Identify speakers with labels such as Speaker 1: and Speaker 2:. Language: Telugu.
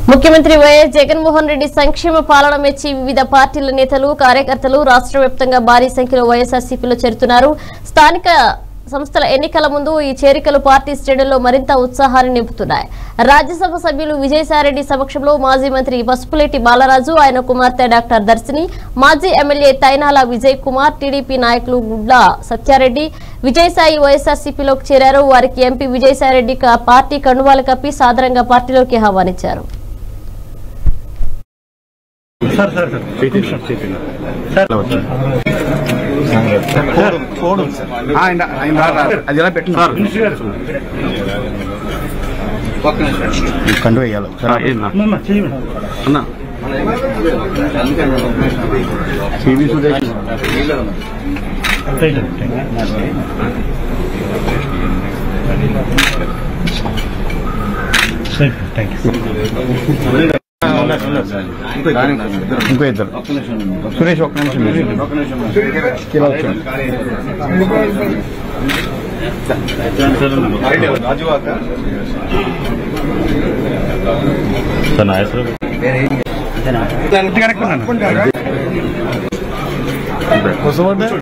Speaker 1: ముఖ్యమంత్రి వైఎస్ జగన్మోహన్ రెడ్డి సంక్షేమ పాలన మెచ్చి వివిధ పార్టీల నేతలు కార్యకర్తలు రాష్ట్ర వ్యాప్తంగా భారీ సంఖ్యలో వైఎస్ఆర్సీపీలో చేరుతున్నారు స్థానిక సంస్థల ఎన్నికల ముందు ఈ చేరికలు పార్టీ శ్రేణుల్లో మరింత ఉత్సాహాన్ని నింపుతున్నాయి రాజ్యసభ సభ్యులు విజయసాయిరెడ్డి సమక్షంలో మాజీ మంత్రి పసుపులేటి బాలరాజు ఆయన కుమార్తె డాక్టర్ దర్శిని మాజీ ఎమ్మెల్యే తైనాల విజయ్ కుమార్ టీడీపీ నాయకులు గుడ్ల సత్యారెడ్డి విజయసాయి వైఎస్ఆర్సీపీలోకి చేరారు వారికి ఎంపీ విజయసాయిరెడ్డి క- పార్టీ కండువాలు కప్పి సాదరంగా పార్టీలోకి ఆహ్వానించారు
Speaker 2: సార్ సార్ సార్ కూర్చోండి, చేతిలో. సార్ సార్
Speaker 3: పోవడం సార్ ఆయన ఆయన రా- రా- అది ఎలా పెట్టిన
Speaker 2: సార్
Speaker 3: కండు వేయాలి
Speaker 2: ఆ, ఏందన్నా? అన్నా
Speaker 3: సివి సురేష్ ఇంకో ఇద్దరు సురేష్ ఒక్క నిమిషం ఇలా వచ్చాడు
Speaker 2: సార్ నా ಹೆಸರು
Speaker 3: కనెక్ట్ ఉన్నాను